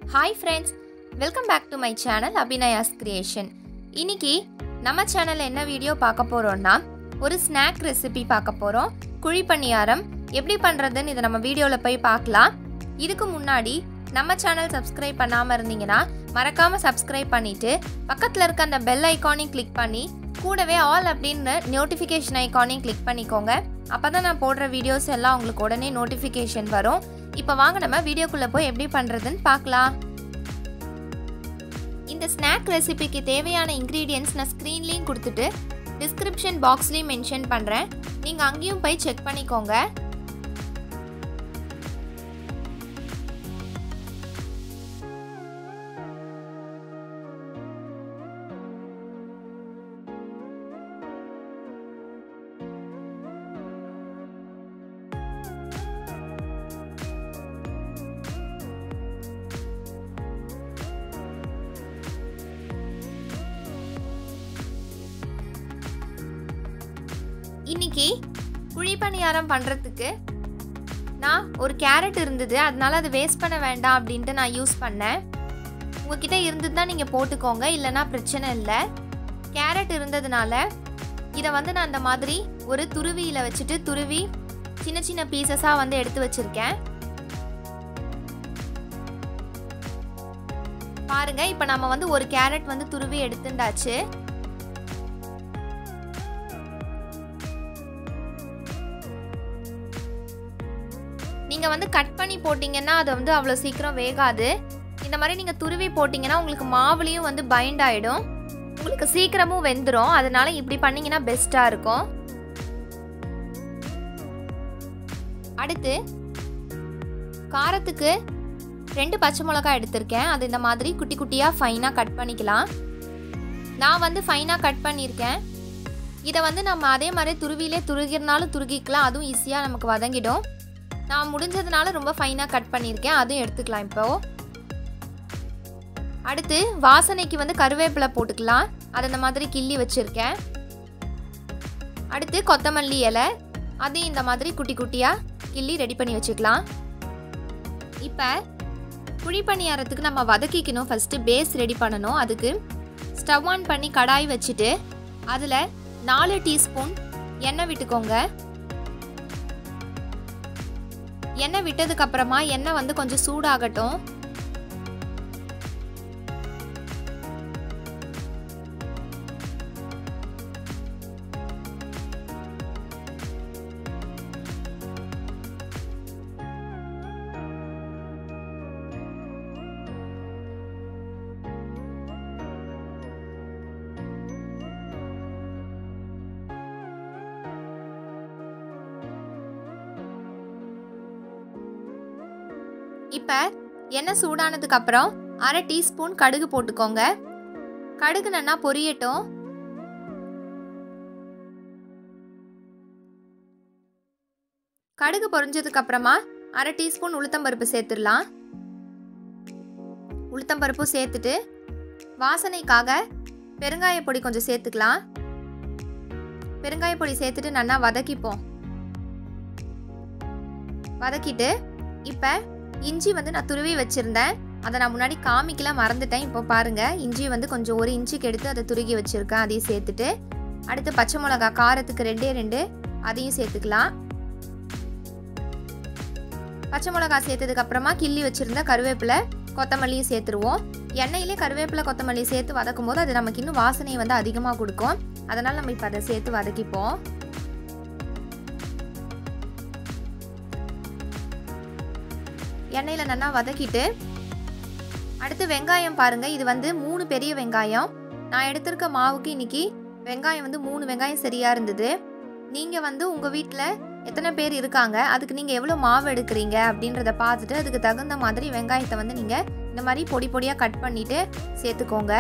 hi friends welcome back to my channel Abhinaya's creation இன்னைக்கு நம்ம சேனலில் என்ன வீடியோ பார்க்க போகிறோம்னா ஒரு ஸ்நாக் ரெசிபி பார்க்க போகிறோம் குழி பணியாரம் எப்படி பண்ணுறதுன்னு இதை நம்ம வீடியோவில் போய் பார்க்கலாம் இதுக்கு முன்னாடி நம்ம சேனல் சப்ஸ்கிரைப் பண்ணாமல் இருந்தீங்கன்னா மறக்காமல் சப்ஸ்கிரைப் பண்ணிவிட்டு பக்கத்தில் இருக்க அந்த பெல் ஐக்கானையும் கிளிக் பண்ணி கூடவே ஆல் அப்படின்னு நோட்டிஃபிகேஷன் ஐக்கானையும் கிளிக் பண்ணிக்கோங்க அப்போ தான் நான் போடுற வீடியோஸ் எல்லாம் உங்களுக்கு உடனே நோட்டிஃபிகேஷன் வரும் இப்போ வாங்க நம்ம வீடியோக்குள்ளே போய் எப்படி பண்ணுறதுன்னு பார்க்கலாம் இந்த ஸ்நாக் ரெசிபிக்கு தேவையான இன்க்ரீடியன்ஸ் நான் ஸ்க்ரீன்லேயும் கொடுத்துட்டு டிஸ்கிரிப்ஷன் பாக்ஸ்லேயும் மென்ஷன் பண்ணுறேன் நீங்கள் அங்கேயும் போய் செக் பண்ணிக்கோங்க இன்னைக்கு குழி பணியாரம் பண்ணுறதுக்கு நான் ஒரு கேரட் இருந்தது அதனால அதை வேஸ்ட் பண்ண வேண்டாம் அப்படின்ட்டு நான் யூஸ் பண்ணேன் உங்ககிட்ட இருந்தது தான் நீங்கள் போட்டுக்கோங்க இல்லைன்னா பிரச்சனை இல்லை கேரட் இருந்ததுனால இதை வந்து நான் அந்த மாதிரி ஒரு துருவியில் வச்சுட்டு துருவி சின்ன சின்ன பீசஸாக வந்து எடுத்து வச்சுருக்கேன் பாருங்க இப்போ நம்ம வந்து ஒரு கேரட் வந்து துருவி எடுத்துட்டாச்சு நீங்கள் வந்து கட் பண்ணி போட்டிங்கன்னா அது வந்து அவ்வளோ சீக்கிரம் வேகாது இந்த மாதிரி நீங்கள் துருவி போட்டிங்கன்னா உங்களுக்கு மாவுலேயும் வந்து பைண்ட் ஆகிடும் உங்களுக்கு சீக்கிரமும் வெந்துடும் அதனால இப்படி பண்ணிங்கன்னா பெஸ்ட்டாக இருக்கும் அடுத்து காரத்துக்கு ரெண்டு பச்சை மிளகாய் எடுத்திருக்கேன் அது இந்த மாதிரி குட்டி குட்டியாக ஃபைனாக கட் பண்ணிக்கலாம் நான் வந்து ஃபைனாக கட் பண்ணியிருக்கேன் இதை வந்து நம்ம அதே மாதிரி துருவிலே துருகினாலும் துருகிக்கலாம் அதுவும் ஈஸியாக நமக்கு வதங்கிடும் நான் முடிஞ்சதுனால ரொம்ப ஃபைனாக கட் பண்ணியிருக்கேன் அதுவும் எடுத்துக்கலாம் இப்போ அடுத்து வாசனைக்கு வந்து கருவேப்பிலை போட்டுக்கலாம் அதை இந்த மாதிரி கிள்ளி வச்சுருக்கேன் அடுத்து கொத்தமல்லி இலை அதையும் இந்த மாதிரி குட்டி குட்டியாக கிள்ளி ரெடி பண்ணி வச்சுக்கலாம் இப்போ குழி பணியாரத்துக்கு நம்ம வதக்கிக்கணும் ஃபஸ்ட்டு பேஸ் ரெடி பண்ணணும் அதுக்கு ஸ்டவ் ஆன் பண்ணி கடாய் வச்சுட்டு அதில் நாலு டீஸ்பூன் எண்ணெய் விட்டுக்கோங்க எண்ணெய் விட்டதுக்கு அப்புறமா எண்ணெய் வந்து கொஞ்சம் சூடாகட்டும் இப்போ எண்ணெய் சூடானதுக்கு அப்புறம் அரை டீஸ்பூன் கடுகு போட்டுக்கோங்க கடுகு நல்லா பொரியட்டும் கடுகு பொரிஞ்சதுக்கு அப்புறமா அரை டீஸ்பூன் உளுத்தம்பருப்பு சேர்த்துடலாம் உளுத்தம்பருப்பு சேர்த்துட்டு வாசனைக்காக பெருங்காய பொடி கொஞ்சம் சேர்த்துக்கலாம் பெருங்காய பொடி சேர்த்துட்டு நல்லா வதக்கிப்போம் வதக்கிட்டு இப்போ இஞ்சி வந்து நான் துருவி வச்சுருந்தேன் அதை நான் முன்னாடி காமிக்கல மறந்துட்டேன் இப்போ பாருங்கள் இஞ்சி வந்து கொஞ்சம் ஒரு இன்ச்சுக்கு எடுத்து அதை துருகி வச்சுருக்கேன் அதையும் சேர்த்துட்டு அடுத்து பச்சை மிளகா காரத்துக்கு ரெண்டே ரெண்டு அதையும் சேர்த்துக்கலாம் பச்சை மிளகா சேர்த்ததுக்கு அப்புறமா கிள்ளி வச்சுருந்த கருவேப்பிலை கொத்தமல்லியும் சேர்த்துருவோம் எண்ணெயிலே கருவேப்பிலை கொத்தமல்லி சேர்த்து வதக்கும் போது அது நமக்கு இன்னும் வாசனையை வந்து அதிகமாக கொடுக்கும் அதனால் நம்ம இப்போ அதை சேர்த்து வதக்கிப்போம் எண்ணெயில் நல்லா வதக்கிட்டு அடுத்து வெங்காயம் பாருங்கள் இது வந்து மூணு பெரிய வெங்காயம் நான் எடுத்திருக்க மாவுக்கு இன்னைக்கு வெங்காயம் வந்து மூணு வெங்காயம் சரியாக இருந்தது நீங்கள் வந்து உங்கள் வீட்டில் எத்தனை பேர் இருக்காங்க அதுக்கு நீங்கள் எவ்வளோ மாவு எடுக்கிறீங்க அப்படின்றத பார்த்துட்டு அதுக்கு தகுந்த மாதிரி வெங்காயத்தை வந்து நீங்கள் இந்த மாதிரி பொடி பொடியாக கட் பண்ணிவிட்டு சேர்த்துக்கோங்க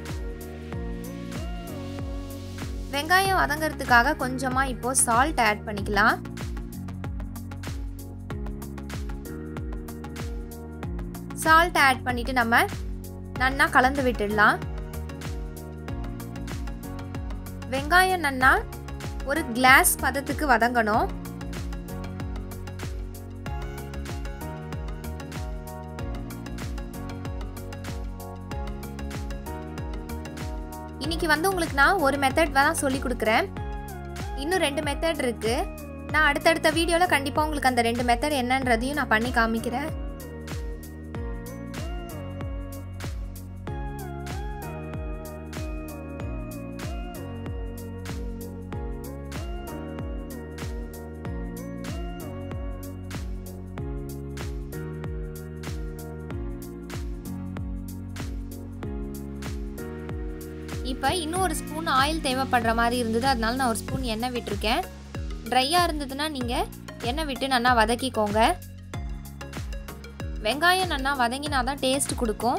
வெங்காயம் வதங்கிறதுக்காக கொஞ்சமாக இப்போது சால்ட் ஆட் பண்ணிக்கலாம் சால்ட் ஆட் பண்ணிட்டு நம்ம நன்னா கலந்து விட்டுடலாம் வெங்காயம் நன்னா ஒரு கிளாஸ் பதத்துக்கு வதங்கணும் இன்னைக்கு வந்து உங்களுக்கு நான் ஒரு மெத்தட் தான் சொல்லி கொடுக்குறேன் இன்னும் ரெண்டு மெத்தட் இருக்குது நான் அடுத்தடுத்த வீடியோவில் கண்டிப்பாக உங்களுக்கு அந்த ரெண்டு மெத்தட் என்னன்றதையும் நான் பண்ணி காமிக்கிறேன் இப்போ இன்னும் ஒரு ஸ்பூன் ஆயில் தேவைப்படுற மாதிரி இருந்தது அதனால நான் ஒரு ஸ்பூன் எண்ணெய் விட்டுருக்கேன் ட்ரையாக இருந்ததுன்னா நீங்கள் எண்ணெய் விட்டு நல்லா வதக்கிக்கோங்க வெங்காயம் நல்லா வதங்கினா தான் டேஸ்ட் கொடுக்கும்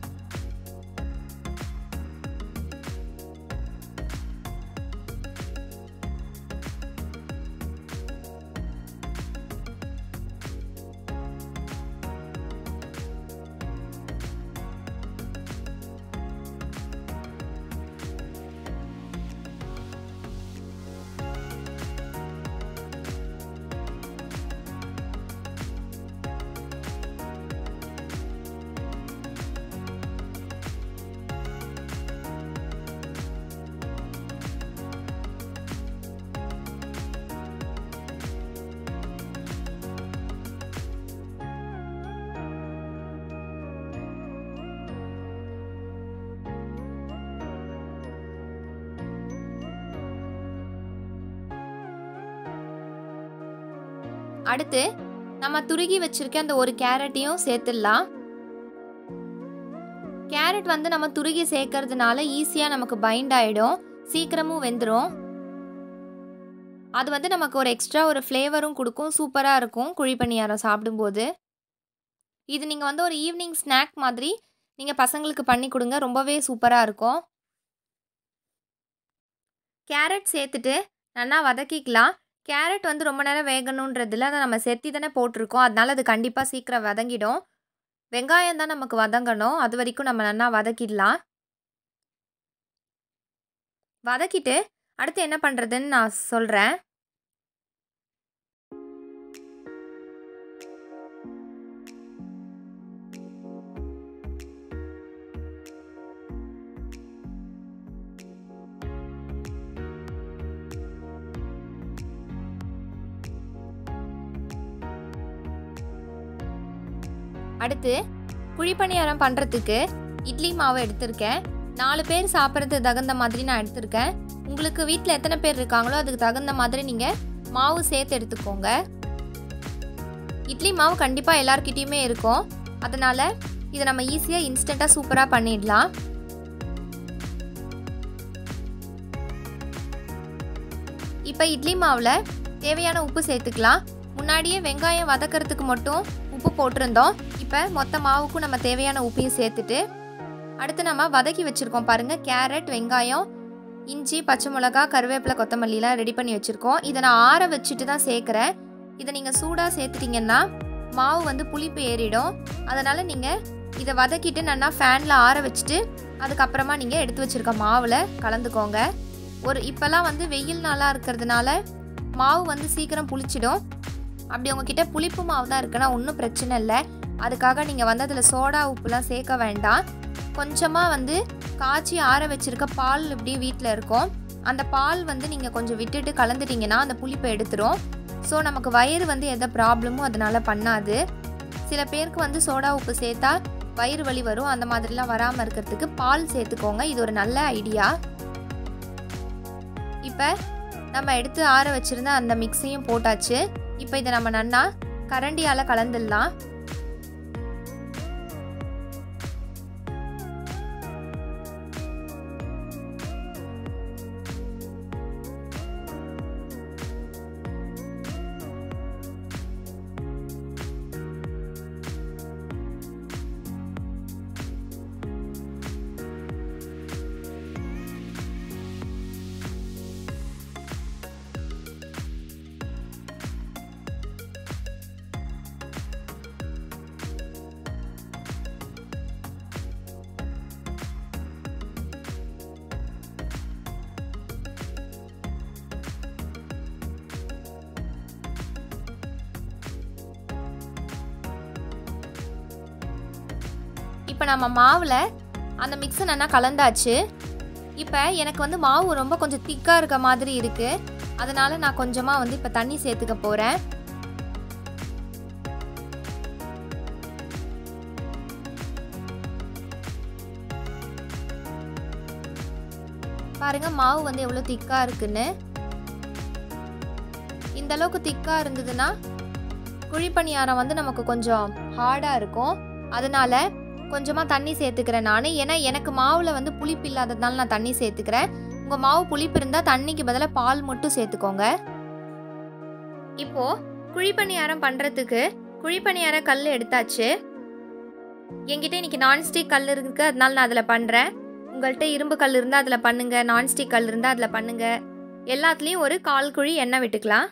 அடுத்து நம்ம துருகி வச்சிருக்க அந்த ஒரு கேரட்டையும் சேர்த்துடலாம் கேரட் வந்து நம்ம துருகி சேர்க்கறதுனால ஈஸியாக நமக்கு பைண்ட் ஆகிடும் சீக்கிரமும் வெந்துடும் அது வந்து நமக்கு ஒரு எக்ஸ்ட்ரா ஒரு ஃப்ளேவரும் கொடுக்கும் சூப்பராக இருக்கும் குழி பணியாரம் சாப்பிடும்போது இது நீங்கள் வந்து ஒரு ஈவினிங் ஸ்நாக் மாதிரி நீங்கள் பசங்களுக்கு பண்ணி கொடுங்க ரொம்பவே சூப்பராக இருக்கும் கேரட் சேர்த்துட்டு நல்லா வதக்கிக்கலாம் கேரட் வந்து ரொம்ப நேரம் வேகணுன்றதில் அதை நம்ம செத்தி தானே போட்டிருக்கோம் அதனால அது கண்டிப்பாக சீக்கிரம் வதங்கிடும் வெங்காயம் தான் நமக்கு வதங்கணும் அது வரைக்கும் நம்ம நல்லா வதக்கிடலாம் வதக்கிட்டு அடுத்து என்ன பண்ணுறதுன்னு நான் சொல்கிறேன் அடுத்து குழிப்பணியாரம் பண்ணுறதுக்கு இட்லி மாவு எடுத்திருக்கேன் நாலு பேர் சாப்பிட்றதுக்கு தகுந்த மாதிரி நான் எடுத்திருக்கேன் உங்களுக்கு வீட்டில் எத்தனை பேர் இருக்காங்களோ அதுக்கு தகுந்த மாதிரி நீங்கள் மாவு சேர்த்து எடுத்துக்கோங்க இட்லி மாவு கண்டிப்பாக எல்லார்கிட்டேயுமே இருக்கும் அதனால் இதை நம்ம ஈஸியாக இன்ஸ்டண்ட்டாக சூப்பராக பண்ணிடலாம் இப்போ இட்லி மாவில் தேவையான உப்பு சேர்த்துக்கலாம் முன்னாடியே வெங்காயம் வதக்கிறதுக்கு மட்டும் உப்பு போட்டிருந்தோம் இப்போ மொத்த மாவுக்கும் நம்ம தேவையான உப்பையும் சேர்த்துட்டு அடுத்து நம்ம வதக்கி வச்சுருக்கோம் பாருங்கள் கேரட் வெங்காயம் இஞ்சி பச்சை மிளகா கருவேப்பிலை கொத்தமல்லிலாம் ரெடி பண்ணி வச்சுருக்கோம் இதை நான் ஆற வச்சுட்டு தான் சேர்க்குறேன் இதை நீங்கள் சூடாக சேர்த்துட்டிங்கன்னா மாவு வந்து புளிப்பு ஏறிடும் அதனால் நீங்கள் இதை வதக்கிட்டு நல்லா ஃபேனில் ஆற வச்சுட்டு அதுக்கப்புறமா நீங்கள் எடுத்து வச்சுருக்க மாவில் கலந்துக்கோங்க ஒரு இப்போல்லாம் வந்து வெயில் நாளாக இருக்கிறதுனால மாவு வந்து சீக்கிரம் புளிச்சிடும் அப்படி உங்ககிட்ட புளிப்பு மாவு தான் இருக்குன்னா ஒன்றும் பிரச்சனை இல்லை அதுக்காக நீங்கள் வந்து அதில் சோடா உப்புலாம் சேர்க்க வேண்டாம் கொஞ்சமாக வந்து காய்ச்சி ஆற வச்சுருக்க பால் இப்படி வீட்டில் இருக்கும் அந்த பால் வந்து நீங்கள் கொஞ்சம் விட்டுட்டு கலந்துட்டிங்கன்னா அந்த புளிப்பை எடுத்துரும் ஸோ நமக்கு வயிறு வந்து எந்த ப்ராப்ளமும் அதனால் பண்ணாது சில பேருக்கு வந்து சோடா உப்பு சேர்த்தா வயிறு வலி வரும் அந்த மாதிரிலாம் வராமல் இருக்கிறதுக்கு பால் சேர்த்துக்கோங்க இது ஒரு நல்ல ஐடியா இப்போ நம்ம எடுத்து ஆற வச்சுருந்த அந்த மிக்ஸையும் போட்டாச்சு இப்போ இதை நம்ம நன்னா கரண்டியால் கலந்துடலாம் இப்போ நம்ம மாவில் அந்த மிக்ஸை நல்லா கலந்தாச்சு இப்போ எனக்கு வந்து மாவு ரொம்ப கொஞ்சம் திக்காக இருக்க மாதிரி இருக்குது அதனால் நான் கொஞ்சமாக வந்து இப்போ தண்ணி சேர்த்துக்க போகிறேன் பாருங்க மாவு வந்து எவ்வளோ திக்காக இருக்குன்னு இந்த அளவுக்கு திக்காக இருந்ததுன்னா குழிப்பணியாரம் வந்து நமக்கு கொஞ்சம் ஹார்டாக இருக்கும் அதனால கொஞ்சமாக தண்ணி சேர்த்துக்கிறேன் நான் ஏன்னா எனக்கு மாவில் வந்து புளிப்பு இல்லாததுனால நான் தண்ணி சேர்த்துக்கிறேன் உங்கள் மாவு புளிப்பு இருந்தால் தண்ணிக்கு பதிலாக பால் மட்டும் சேர்த்துக்கோங்க இப்போது குழிப்பணியாரம் பண்ணுறதுக்கு குழிப்பணியார கல் எடுத்தாச்சு என்கிட்ட இன்னைக்கு நான்ஸ்டிக் கல் இருக்கு அதனால நான் அதில் பண்ணுறேன் உங்கள்கிட்ட இரும்பு கல் இருந்தால் அதில் பண்ணுங்க நான்ஸ்டிக் கல் இருந்தால் அதில் பண்ணுங்க எல்லாத்துலேயும் ஒரு கால் குழி எண்ணெய் விட்டுக்கலாம்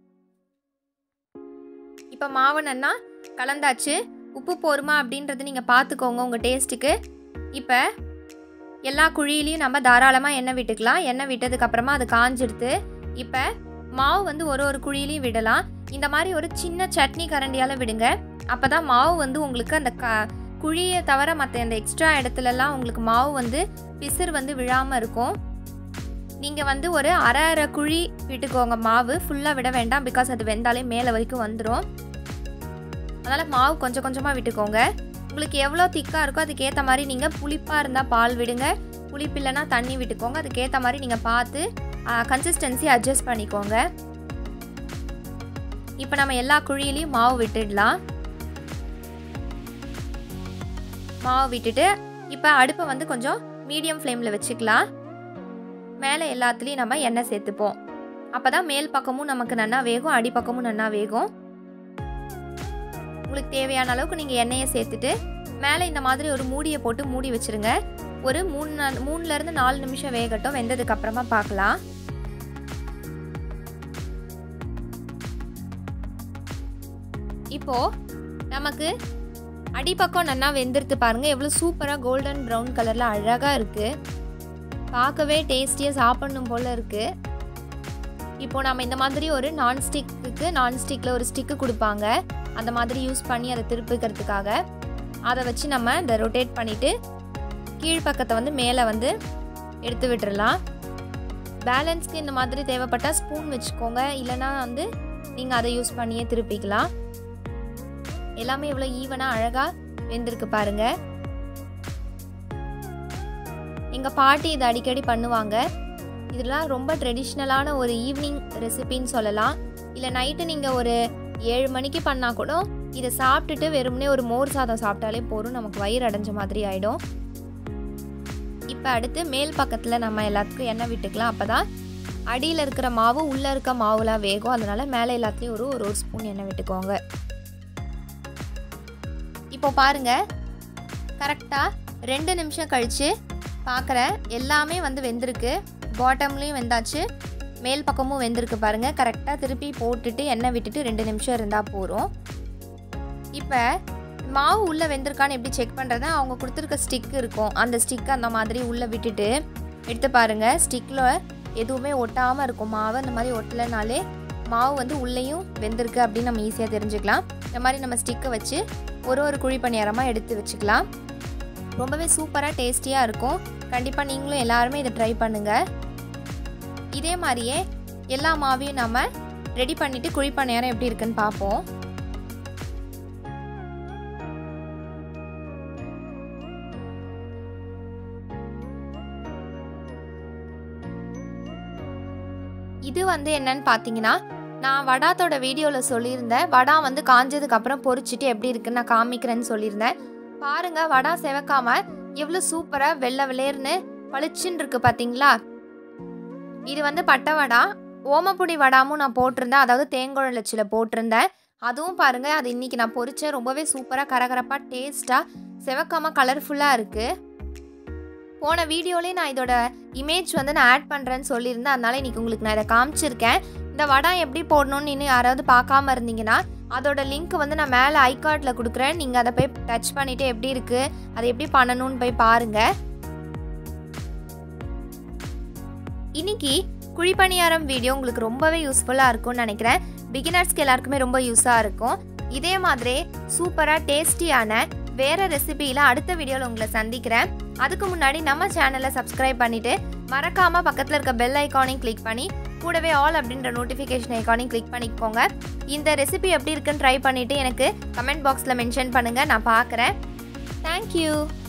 இப்போ மாவு நன்னா கலந்தாச்சு உப்பு போருமா அப்படின்றது நீங்கள் பார்த்துக்கோங்க உங்கள் டேஸ்ட்டுக்கு இப்போ எல்லா குழியிலையும் நம்ம தாராளமாக எண்ணெய் விட்டுக்கலாம் எண்ணெய் விட்டதுக்கப்புறமா அது காஞ்சிடுது இப்போ மாவு வந்து ஒரு ஒரு குழியிலையும் விடலாம் இந்த மாதிரி ஒரு சின்ன சட்னி கரண்டியால் விடுங்க அப்போ தான் மாவு வந்து உங்களுக்கு அந்த க குழியை தவிர மற்ற அந்த எக்ஸ்ட்ரா இடத்துலலாம் உங்களுக்கு மாவு வந்து பிசிறு வந்து விழாமல் இருக்கும் நீங்கள் வந்து ஒரு அரை அரை குழி விட்டுக்கோங்க மாவு ஃபுல்லாக விட வேண்டாம் பிகாஸ் அது வெந்தாலே மேலே வரைக்கும் வந்துடும் அதனால் மாவு கொஞ்சம் கொஞ்சமாக விட்டுக்கோங்க உங்களுக்கு எவ்வளோ திக்காக இருக்கோ அதுக்கேற்ற மாதிரி நீங்கள் புளிப்பாக இருந்தால் பால் விடுங்க புளிப்பு இல்லைன்னா தண்ணி விட்டுக்கோங்க அதுக்கேற்ற மாதிரி நீங்கள் பார்த்து கன்சிஸ்டன்சி அட்ஜஸ்ட் பண்ணிக்கோங்க இப்போ நம்ம எல்லா குழியிலையும் மாவு விட்டுடலாம் மாவு விட்டுட்டு இப்போ அடுப்பை வந்து கொஞ்சம் மீடியம் ஃப்ளேமில் வச்சுக்கலாம் மேலே எல்லாத்துலேயும் நம்ம எண்ணெய் சேர்த்துப்போம் அப்போ தான் மேல் பக்கமும் நமக்கு நன்னா வேகும் அடிப்பக்கமும் நன்னா வேகும் உங்களுக்கு தேவையான அளவுக்கு நீங்கள் எண்ணெயை சேர்த்துட்டு மேலே இந்த மாதிரி ஒரு மூடியை போட்டு மூடி வச்சுருங்க ஒரு மூணு நாள் மூணுலேருந்து நாலு நிமிஷம் வேகட்டும் வெந்ததுக்கு அப்புறமா பார்க்கலாம் இப்போது நமக்கு அடிப்பக்கம் நல்லா வெந்திருத்து பாருங்கள் எவ்வளோ சூப்பராக கோல்டன் ப்ரௌன் கலரில் அழகாக இருக்குது பார்க்கவே டேஸ்டியாக சாப்பிடணும் போல் இருக்குது இப்போ நம்ம இந்த மாதிரி ஒரு நான்ஸ்டிக்கு நான்ஸ்டிக்கில் ஒரு ஸ்டிக்கு கொடுப்பாங்க அந்த மாதிரி யூஸ் பண்ணி அதை திருப்பிக்கிறதுக்காக அதை வச்சு நம்ம இந்த ரொட்டேட் பண்ணிவிட்டு கீழ்ப்பக்கத்தை வந்து மேலே வந்து எடுத்து விட்டுறலாம் பேலன்ஸ்க்கு இந்த மாதிரி தேவைப்பட்டால் ஸ்பூன் வச்சுக்கோங்க இல்லைனா வந்து நீங்கள் அதை யூஸ் பண்ணியே திருப்பிக்கலாம் எல்லாமே இவ்வளோ ஈவனாக அழகாக வெந்திருக்கு பாருங்க எங்கள் பாட்டி இதை அடிக்கடி பண்ணுவாங்க இதெல்லாம் ரொம்ப ட்ரெடிஷ்னலான ஒரு ஈவினிங் ரெசிபின்னு சொல்லலாம் இல்லை நைட்டு நீங்கள் ஒரு ஏழு மணிக்கு பண்ணால் கூட இதை சாப்பிட்டுட்டு வெறுமனே ஒரு மோர் சாதம் சாப்பிட்டாலே போதும் நமக்கு வயிறு அடைஞ்ச மாதிரி ஆகிடும் இப்போ அடுத்து மேல் பக்கத்தில் நம்ம எல்லாத்துக்கும் எண்ணெய் விட்டுக்கலாம் அப்போ தான் அடியில் இருக்கிற மாவு உள்ளே இருக்க மாவுலாம் வேகும் அதனால் மேலே எல்லாத்துலேயும் ஒரு ஒரு ஒரு ஸ்பூன் எண்ணெய் விட்டுக்கோங்க இப்போ பாருங்க கரெக்டாக ரெண்டு நிமிஷம் கழித்து பார்க்குற எல்லாமே வந்து வெந்திருக்கு பாட்டம்லேயும் வெந்தாச்சு மேல் பக்கமும் வெந்திருக்கு பாருங்கள் கரெக்டாக திருப்பி போட்டுட்டு எண்ணெய் விட்டுட்டு ரெண்டு நிமிஷம் இருந்தால் போகிறோம் இப்போ மாவு உள்ளே வெந்திருக்கான்னு எப்படி செக் பண்ணுறதுனா அவங்க கொடுத்துருக்க ஸ்டிக் இருக்கும் அந்த ஸ்டிக் அந்த மாதிரி உள்ளே விட்டுட்டு எடுத்து பாருங்கள் ஸ்டிக்கில் எதுவுமே ஒட்டாமல் இருக்கும் மாவு அந்த மாதிரி ஒட்டலைனாலே மாவு வந்து உள்ளேயும் வெந்திருக்கு அப்படின்னு நம்ம ஈஸியாக தெரிஞ்சுக்கலாம் இந்த மாதிரி நம்ம ஸ்டிக்கை வச்சு ஒரு ஒரு குழி பணியாரமாக எடுத்து வச்சுக்கலாம் ரொம்பவே சூப்பராக டேஸ்டியாக இருக்கும் கண்டிப்பாக நீங்களும் எல்லாருமே இதை ட்ரை பண்ணுங்கள் இதே மாதிரியே எல்லா மாவையும் நம்ம ரெடி பண்ணிவிட்டு குழி பணியாரம் எப்படி இருக்குன்னு பார்ப்போம் இது வந்து என்னன்னு பார்த்தீங்கன்னா நான் வடாத்தோட வீடியோவில் சொல்லியிருந்தேன் வடா வந்து காஞ்சதுக்கு அப்புறம் பொரிச்சிட்டு எப்படி இருக்குன்னு நான் காமிக்கிறேன்னு சொல்லியிருந்தேன் பாருங்க வடா செவக்காம எவ்வளோ சூப்பராக வெள்ளை வெளேர்னு பளிச்சுன்னு இருக்கு பார்த்தீங்களா இது வந்து பட்டை வடா ஓமப்பொடி வடாமும் நான் போட்டிருந்தேன் அதாவது தேங்குழலச்சில் போட்டிருந்தேன் அதுவும் பாருங்க அது இன்னைக்கு நான் பொரிச்சேன் ரொம்பவே சூப்பராக கரகரப்பாக டேஸ்ட்டாக செவக்காம கலர்ஃபுல்லாக இருக்குது போன வீடியோலேயே நான் இதோட இமேஜ் வந்து நான் ஆட் பண்ணுறேன்னு சொல்லியிருந்தேன் அதனால இன்னைக்கு உங்களுக்கு நான் இதை காமிச்சிருக்கேன் இந்த வடம் எப்படி போடணும்னு இன்னும் யாராவது பார்க்காம இருந்தீங்கன்னா அதோட லிங்க் வந்து நான் மேலே ஐகார்டில் கொடுக்குறேன் நீங்கள் அதை போய் டச் பண்ணிவிட்டு எப்படி இருக்குது அதை எப்படி பண்ணணும்னு போய் பாருங்கள் இன்னைக்கு குழிப்பணியாரம் வீடியோ உங்களுக்கு ரொம்பவே யூஸ்ஃபுல்லாக இருக்கும்னு நினைக்கிறேன் பிகினர்ஸ்க்கு எல்லாருக்குமே ரொம்ப யூஸாக இருக்கும் இதே மாதிரி சூப்பராக டேஸ்டியான வேறு ரெசிபியில் அடுத்த வீடியோவில் உங்களை சந்திக்கிறேன் அதுக்கு முன்னாடி நம்ம சேனலை சப்ஸ்கிரைப் பண்ணிவிட்டு மறக்காமல் பக்கத்தில் இருக்க பெல் ஐக்கானையும் கிளிக் பண்ணி கூடவே ஆல் அப்படின்ற நோட்டிஃபிகேஷன் ஐக்கானையும் கிளிக் பண்ணிக்கோங்க இந்த ரெசிபி எப்படி இருக்குன்னு ட்ரை பண்ணிவிட்டு எனக்கு கமெண்ட் பாக்ஸில் மென்ஷன் பண்ணுங்கள் நான் பார்க்குறேன் தேங்க்யூ